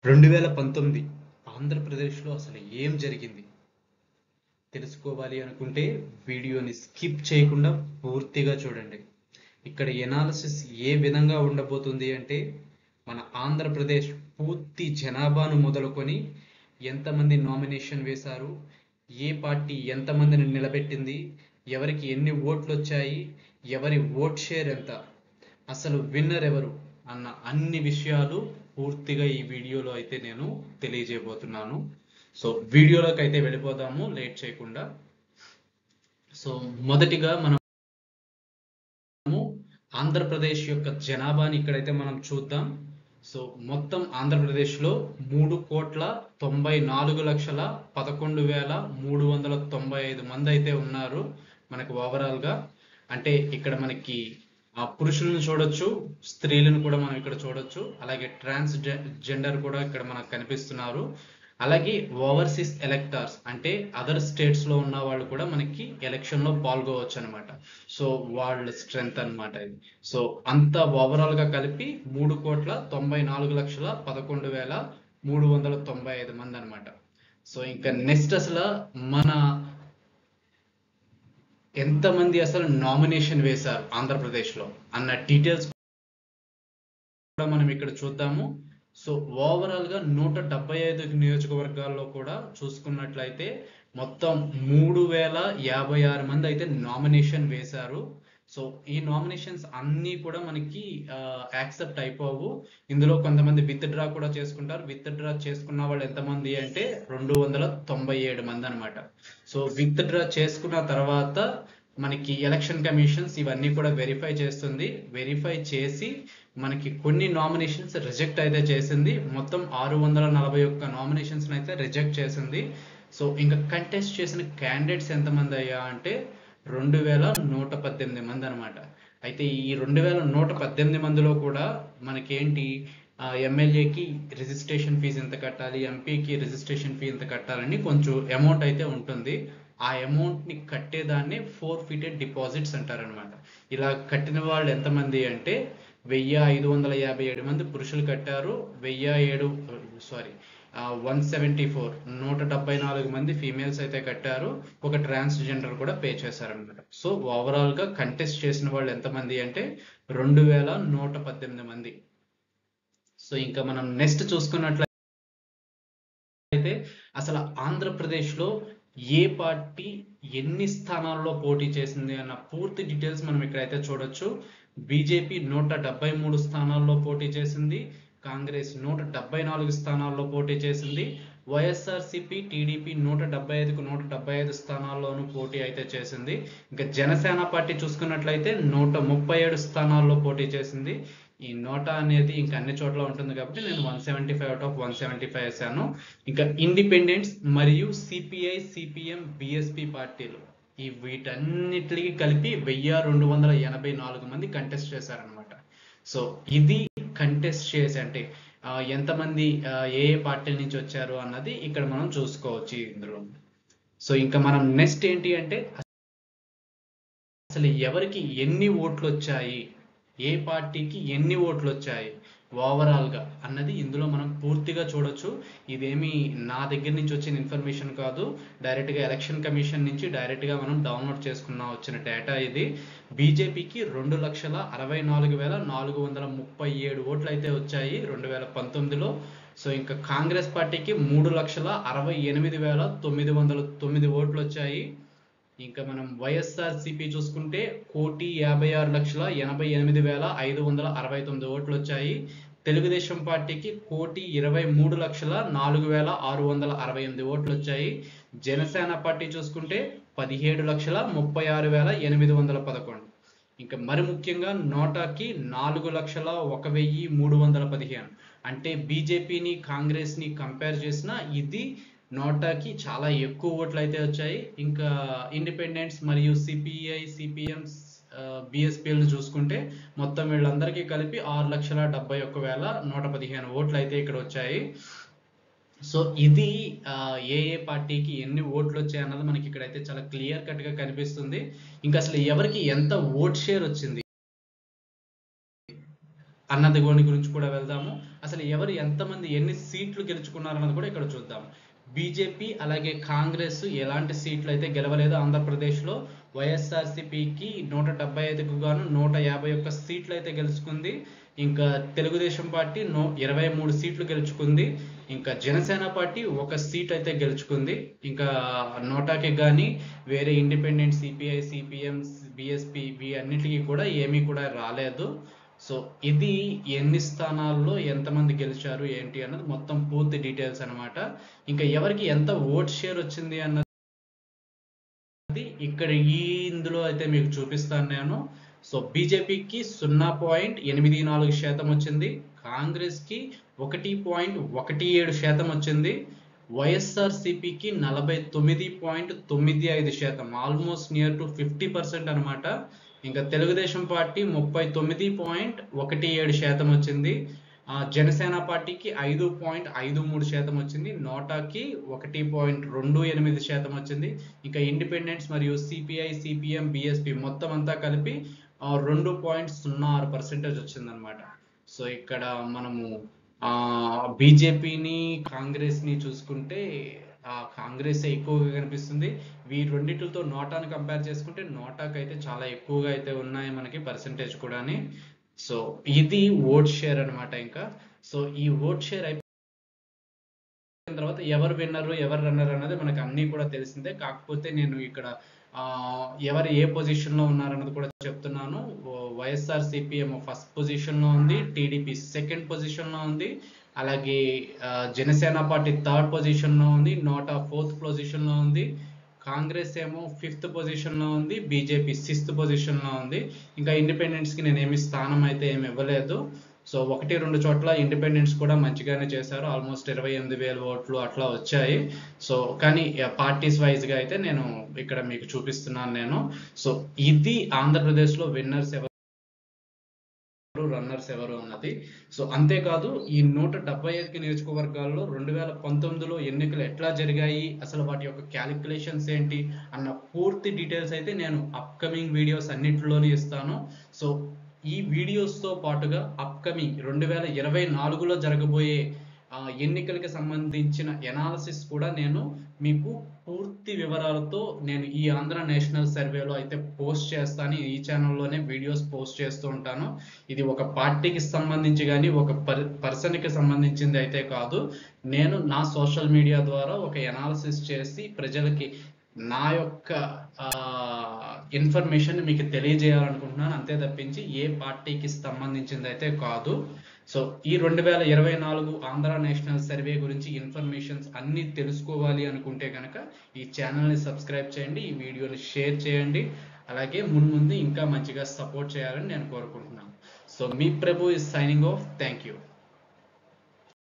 రెండు వేల పంతొమ్మిది ఆంధ్రప్రదేశ్లో అసలు ఏం జరిగింది తెలుసుకోవాలి అనుకుంటే వీడియోని స్కిప్ చేయకుండా పూర్తిగా చూడండి ఇక్కడ ఎనాలిసిస్ ఏ విధంగా ఉండబోతుంది అంటే మన ఆంధ్రప్రదేశ్ పూర్తి జనాభాను మొదలుకొని ఎంతమంది నామినేషన్ వేశారు ఏ పార్టీ ఎంతమందిని నిలబెట్టింది ఎవరికి ఎన్ని ఓట్లు వచ్చాయి ఎవరి ఓట్ షేర్ ఎంత అసలు విన్నర్ ఎవరు అన్న అన్ని విషయాలు పూర్తిగా ఈ వీడియోలో అయితే నేను తెలియజేయబోతున్నాను సో వీడియోలోకి అయితే వెళ్ళిపోదాము లేట్ చేయకుండా సో మొదటిగా మనం ఆంధ్రప్రదేశ్ యొక్క జనాభాని ఇక్కడైతే మనం చూద్దాం సో మొత్తం ఆంధ్రప్రదేశ్లో మూడు కోట్ల తొంభై నాలుగు లక్షల పదకొండు వేల మూడు వందల తొంభై ఐదు మంది అయితే ఉన్నారు మనకు ఓవరాల్గా అంటే ఇక్కడ మనకి ఆ పురుషులను చూడొచ్చు స్త్రీలను కూడా మనం ఇక్కడ చూడొచ్చు అలాగే ట్రాన్స్ జెండర్ కూడా ఇక్కడ మనకు కనిపిస్తున్నారు అలాగే ఓవర్సీస్ ఎలక్టార్స్ అంటే అదర్ స్టేట్స్ లో ఉన్న వాళ్ళు కూడా మనకి ఎలక్షన్ లో పాల్గొవచ్చు అనమాట సో వాళ్ళ స్ట్రెంగ్త్ అన్నమాట ఇది సో అంత ఓవరాల్ గా కలిపి మూడు కోట్ల తొంభై నాలుగు లక్షల పదకొండు వేల మూడు వందల తొంభై ఐదు మంది అనమాట సో ఇంకా నెక్స్ట్ అసలు మన ఎంతమంది అసలు నామినేషన్ వేశారు ఆంధ్రప్రదేశ్ లో అన్న డీటెయిల్స్ కూడా మనం ఇక్కడ చూద్దాము సో ఓవరాల్ గా నూట డెబ్బై ఐదు నియోజకవర్గాల్లో కూడా చూసుకున్నట్లయితే మొత్తం మూడు వేల యాభై ఆరు మంది అయితే నామినేషన్ వేశారు సో ఈ నామినేషన్స్ అన్నీ కూడా మనకి యాక్సెప్ట్ అయిపోవు ఇందులో కొంతమంది విత్ డ్రా కూడా చేసుకుంటారు విత్ డ్రా చేసుకున్న వాళ్ళు ఎంతమంది అంటే రెండు వందల తొంభై ఏడు మంది అనమాట సో విత్ డ్రా చేసుకున్న తర్వాత మనకి ఎలక్షన్ కమిషన్స్ ఇవన్నీ కూడా వెరిఫై చేస్తుంది వెరిఫై చేసి మనకి కొన్ని నామినేషన్స్ రిజెక్ట్ అయితే చేసింది మొత్తం ఆరు వందల నలభై ఒక్క నామినేషన్స్ అయితే రిజెక్ట్ చేసింది సో ఇంకా కంటెస్ట్ చేసిన క్యాండిడేట్స్ ఎంతమంది అయ్యా అంటే రెండు వేల నూట పద్దెనిమిది మంది అనమాట అయితే ఈ రెండు వేల నూట పద్దెనిమిది మందిలో కూడా మనకేంటి ఎమ్మెల్యేకి రిజిస్ట్రేషన్ ఫీజు ఎంత కట్టాలి ఎంపీకి రిజిస్ట్రేషన్ ఫీ ఎంత కట్టాలని కొంచెం అమౌంట్ అయితే ఉంటుంది ఆ అమౌంట్ ని కట్టేదాన్ని ఫోర్ ఫీటెడ్ డిపాజిట్స్ అంటారనమాట ఇలా కట్టిన వాళ్ళు ఎంతమంది అంటే వెయ్యి ఐదు వందల యాభై ఏడు మంది పురుషులు కట్టారు వెయ్యి ఏడు సారీ వన్ సెవెంటీ ఫోర్ నూట డెబ్బై నాలుగు మంది ఫీమేల్స్ అయితే కట్టారు ఒక ట్రాన్స్జెండర్ కూడా పే చేశారనమాట సో ఓవరాల్ గా కంటెస్ట్ చేసిన వాళ్ళు ఎంతమంది అంటే రెండు వేల నూట పద్దెనిమిది మంది సో ఇంకా మనం నెక్స్ట్ చూసుకున్నట్లయితే అసలు ఆంధ్రప్రదేశ్ లో ఏ పార్టీ ఎన్ని స్థానాల్లో పోటీ చేసింది అన్న పూర్తి డీటెయిల్స్ మనం ఇక్కడైతే చూడొచ్చు బీజేపీ నూట డెబ్బై మూడు స్థానాల్లో పోటీ చేసింది కాంగ్రెస్ నూట డెబ్బై నాలుగు స్థానాల్లో పోటీ చేసింది వైఎస్ఆర్సిపి టీడీపీ నూట డెబ్బై ఐదుకు నూట డెబ్బై ఐదు స్థానాల్లోనూ పోటీ అయితే చేసింది ఇంకా జనసేన పార్టీ చూసుకున్నట్లయితే నూట ముప్పై ఏడు స్థానాల్లో పోటీ చేసింది ఈ నోటా అనేది ఇంకా అన్ని చోట్ల ఉంటుంది కాబట్టి నేను one seventy five out of one seventy five వేసాను ఇంకా ఇండిపెండెంట్స్ మరియు సిపిఐ సిపిఎం బిఎస్పి పార్టీలు ఈ వీటన్నిటికి కలిపి వెయ్యి రెండు వందల ఎనభై నాలుగు మంది కంటెస్ట్ చేశారనమాట సో ఇది కంటెస్ట్ చేసి అంటే ఎంతమంది ఏ ఏ పార్టీల నుంచి వచ్చారు అన్నది ఇక్కడ మనం చూసుకోవచ్చు ఇందులో సో ఇంకా మనం నెక్స్ట్ ఏంటి అంటే అసలు ఎవరికి ఎన్ని ఓట్లు వచ్చాయి ఏ పార్టీకి ఎన్ని ఓట్లు వచ్చాయి ఓవరాల్ గా అన్నది ఇందులో మనం పూర్తిగా చూడొచ్చు ఇదేమి నా దగ్గర నుంచి వచ్చిన ఇన్ఫర్మేషన్ కాదు డైరెక్ట్ గా ఎలక్షన్ కమిషన్ నుంచి డైరెక్ట్ గా మనం డౌన్లోడ్ చేసుకున్న వచ్చిన డేటా ఇది బీజేపీకి రెండు లక్షల అరవై నాలుగు వేల నాలుగు వందల ముప్పై ఏడు ఓట్లు అయితే వచ్చాయి రెండు వేల పంతొమ్మిదిలో సో ఇంకా కాంగ్రెస్ పార్టీకి మూడు లక్షల అరవై ఎనిమిది వేల తొమ్మిది వందల తొమ్మిది ఓట్లు వచ్చాయి ఇంకా మనం వైఎస్ఆర్ సిపి చూసుకుంటే కోటి యాభై ఆరు లక్షల ఎనభై ఎనిమిది వేల ఐదు వందల అరవై తొమ్మిది ఓట్లు వచ్చాయి తెలుగుదేశం పార్టీకి కోటి ఇరవై మూడు లక్షల నాలుగు వేల ఆరు వందల అరవై ఎనిమిది ఓట్లు వచ్చాయి జనసేన పార్టీ చూసుకుంటే పదిహేడు లక్షల ముప్పై ఆరు వేల ఎనిమిది వందల పదకొండు ఇంకా మరి ముఖ్యంగా నోటాకి నాలుగు లక్షల ఒక వెయ్యి మూడు వందల పదిహేను అంటే బీజేపీని కాంగ్రెస్ని కంపేర్ చేసిన ఇది నోటాకి చాలా ఎక్కువ ఓట్లు అయితే వచ్చాయి ఇంకా ఇండిపెండెంట్స్ మరియు సిపిఐ సిపిఎం బిఎస్పీఎల్ చూసుకుంటే మొత్తం వీళ్ళందరికీ కలిపి ఆరు లక్షల డెబ్బై ఒక్క వేల నూట పదిహేను ఓట్లు అయితే ఇక్కడ వచ్చాయి సో ఇది ఏ ఏ పార్టీకి ఎన్ని ఓట్లు వచ్చాయి అన్నది మనకి ఇక్కడైతే చాలా క్లియర్ కట్ గా కనిపిస్తుంది ఇంకా అసలు ఎవరికి ఎంత ఓట్ షేర్ వచ్చింది అన్నది దాని గురించి కూడా వెళ్దాము అసలు ఎవరు ఎంతమంది ఎన్ని సీట్లు గెలుచుకున్నారు అన్నది కూడా ఇక్కడ చూద్దాం బీజేపీ అలాగే కాంగ్రెస్ ఎలాంటి సీట్లు అయితే గెలవలేదు ఆంధ్రప్రదేశ్లో వైఎస్ఆర్సీపీకి నూట డెబ్బై ఐదుకు గాను నూట యాభై ఒక్క సీట్లు అయితే గెలుచుకుంది ఇంకా తెలుగుదేశం పార్టీ నో ఇరవై మూడు సీట్లు గెలుచుకుంది ఇంకా జనసేన పార్టీ ఒక సీట్ అయితే గెలుచుకుంది ఇంకా నోటాకి కానీ వేరే ఇండిపెండెంట్ సిపిఐ సిపిఎం బిఎస్పి ఇవి అన్నిటికీ కూడా ఏమీ కూడా రాలేదు సో ఇది ఎన్ని స్థానాల్లో ఎంతమంది గెలిచారు ఏంటి అన్నది మొత్తం పూర్తి డీటెయిల్స్ అన్నమాట ఇంకా ఎవరికి ఎంత ఓట్ షేర్ వచ్చింది అన్నది ఇక్కడ ఈ ఇందులో అయితే మీకు చూపిస్తాను నేను సో బీజేపీకి సున్నా పాయింట్ ఎనిమిది నాలుగు శాతం వచ్చింది కాంగ్రెస్కి ఒకటి పాయింట్ ఒకటి ఏడు శాతం వచ్చింది వైఎస్ఆర్సిపికి నలభై తొమ్మిది పాయింట్ తొమ్మిది ఐదు శాతం almost near to fifty percent అనమాట ఇంకా తెలుగుదేశం పార్టీ ముప్పై తొమ్మిది పాయింట్ ఒకటి ఏడు శాతం వచ్చింది ఆ, జనసేన పార్టీకి ఐదు పాయింట్ ఐదు మూడు శాతం వచ్చింది నోటాకి ఒకటి పాయింట్ రెండు ఎనిమిది శాతం వచ్చింది ఇంకా ఇండిపెండెంట్స్ మరియు సిపిఐ సిపిఎం బిఎస్పి మొత్తం అంతా కలిపి ఆ, రెండు పాయింట్ సున్నా ఆరు పర్సెంటేజ్ వచ్చిందనమాట సో ఇక్కడ మనము ఆ బీజేపీని కాంగ్రెస్ ని చూసుకుంటే ఆ కాంగ్రెస్ ఎక్కువగా కనిపిస్తుంది వీ రెండిటితో నోటాను కంపేర్ చేసుకుంటే నోటాకి అయితే చాలా ఎక్కువగా అయితే ఉన్నాయి మనకి పర్సంటేజ్ కూడాని సో ఇది ఓట్ షేర్ అన్నమాట ఇంకా సో ఈ ఓట్ షేర్ అయిపోయిన తర్వాత ఎవరు విన్నరు ఎవరు రన్నర్ అన్నది మనకు అన్నీ కూడా తెలిసిందే కాకపోతే నేను ఇక్కడ ఆ, ఎవరు ఏ పొజిషన్ లో ఉన్నారన్నది కూడా చెప్తున్నాను వైఎస్ఆర్ సిపిఎం ఫస్ట్ పొజిషన్ లో ఉంది టీడీపీ సెకండ్ పొజిషన్ లో ఉంది అలాగే ఆ, జనసేన పార్టీ థర్డ్ పొజిషన్ లో ఉంది నోటా ఫోర్త్ పొజిషన్ లో ఉంది కాంగ్రెస్ ఏమో ఫిఫ్త్ పొజిషన్ లో ఉంది బీజేపీ సిక్స్త్ పొజిషన్ లో ఉంది ఇంకా ఇండిపెండెన్స్ కి నేను ఏమి స్థానం అయితే ఏమి ఇవ్వలేదు సో ఒకటి రెండు చోట్ల ఇండిపెండెన్స్ కూడా మంచిగానే చేశారు ఆల్మోస్ట్ ఇరవై ఎనిమిది వేల ఓట్లు అట్లా వచ్చాయి సో కానీ పార్టీస్ వైజ్ గా అయితే నేను ఇక్కడ మీకు చూపిస్తున్నాను నేను సో ఇది ఆంధ్రప్రదేశ్ లో విన్నర్స్ ఎవరు రన్నర్స్ ఎవరు అన్నది సో అంతేకాదు ఈ నూట డెబ్బై ఐదు నియోజకవర్గాల్లో రెండు వేల పంతొమ్మిదిలో ఎన్నికలు ఎట్లా జరిగాయి అసలు వాటి యొక్క క్యాలిక్యులేషన్స్ ఏంటి అన్న పూర్తి డీటెయిల్స్ అయితే నేను అప్కమింగ్ వీడియోస్ అన్నిటిలోనే ఇస్తాను సో ఈ వీడియోస్ తో పాటుగా అప్కమింగ్ రెండు వేల ఇరవై నాలుగులో జరగబోయే ఆ, ఎన్నికలకి సంబంధించిన ఎనాలిసిస్ కూడా నేను మీకు పూర్తి వివరాలతో నేను ఈ ఆంధ్ర నేషనల్ సర్వేలో అయితే పోస్ట్ చేస్తాను ఈ ఛానల్లోనే వీడియోస్ పోస్ట్ చేస్తూ ఉంటాను ఇది ఒక పార్టీకి సంబంధించి కానీ ఒక పర్ పర్సన్కి సంబంధించింది అయితే కాదు నేను నా సోషల్ మీడియా ద్వారా ఒక ఎనాలిసిస్ చేసి ప్రజలకి నా యొక్క ఇన్ఫర్మేషన్ మీకు తెలియజేయాలనుకుంటున్నాను అంతే తప్పించి ఏ పార్టీకి సంబంధించింది అయితే కాదు సో ఈ రెండు వేల ఇరవై నాలుగు ఆంధ్ర నేషనల్ సర్వే గురించి ఇన్ఫర్మేషన్స్ అన్ని తెలుసుకోవాలి అనుకుంటే కనుక ఈ ఛానల్ని సబ్స్క్రైబ్ చేయండి ఈ వీడియోని షేర్ చేయండి అలాగే మున్ముందు ఇంకా మంచిగా సపోర్ట్ చేయాలని నేను కోరుకుంటున్నాను సో మీ Prabhu is signing off thank you